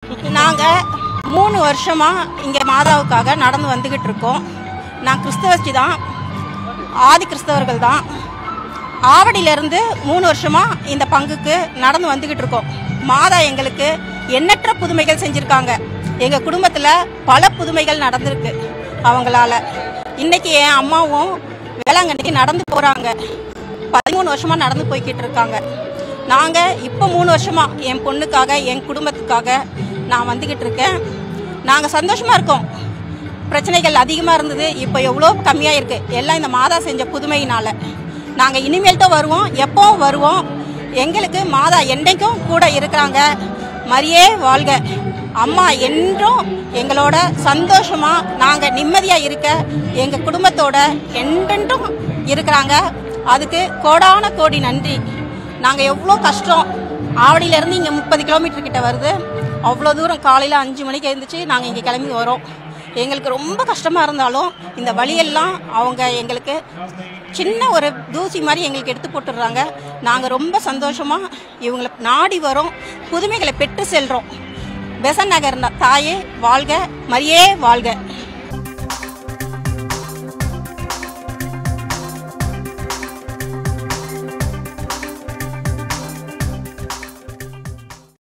நாங்கள் மூணு வருஷமாக இங்கே மாதாவுக்காக நடந்து வந்துக்கிட்டு இருக்கோம் நான் கிறிஸ்தவச்சி தான் ஆதி கிறிஸ்தவர்கள் தான் ஆவடியிலேருந்து மூணு வருஷமாக இந்த பங்குக்கு நடந்து வந்துக்கிட்டு இருக்கோம் மாதா எங்களுக்கு எண்ணற்ற புதுமைகள் செஞ்சுருக்காங்க எங்கள் குடும்பத்தில் பல புதுமைகள் நடந்திருக்கு அவங்களால இன்னைக்கு என் அம்மாவும் வேளாங்கண்ணிக்கு நடந்து போகிறாங்க பதிமூணு வருஷமாக நடந்து போய்கிட்டு இருக்காங்க நாங்கள் இப்போ மூணு வருஷமாக என் பொண்ணுக்காக என் குடும்பத்துக்காக நான் வந்துக்கிட்டு இருக்கேன் நாங்கள் சந்தோஷமாக இருக்கோம் பிரச்சனைகள் அதிகமாக இருந்தது இப்போ எவ்வளோ கம்மியாக இருக்குது எல்லாம் இந்த மாதா செஞ்ச புதுமையினால் நாங்கள் இனிமேல் தான் வருவோம் எப்பவும் வருவோம் எங்களுக்கு மாதா என்றைக்கும் கூட இருக்கிறாங்க மரியே வாழ்க அம்மா என்றும் எங்களோட சந்தோஷமாக நாங்கள் நிம்மதியாக இருக்க எங்கள் குடும்பத்தோட என்றென்றும் இருக்கிறாங்க அதுக்கு கோடான கோடி நன்றி நாங்கள் எவ்வளோ கஷ்டம் ஆவடியிலேருந்து இங்கே முப்பது கிலோமீட்டர் கிட்ட வருது அவ்வளோ தூரம் காலையில் அஞ்சு மணிக்கு எழுந்துச்சு நாங்கள் இங்கே கிளம்பி வரோம் எங்களுக்கு ரொம்ப கஷ்டமாக இருந்தாலும் இந்த வழியெல்லாம் அவங்க எங்களுக்கு சின்ன ஒரு தூசி மாதிரி எங்களுக்கு எடுத்து போட்டுடுறாங்க நாங்கள் ரொம்ப சந்தோஷமாக இவங்களை நாடி வரோம் புதுமைகளை பெற்று செல்கிறோம் பெசன் நகர் தாயே வாழ்க மரியே வாழ்க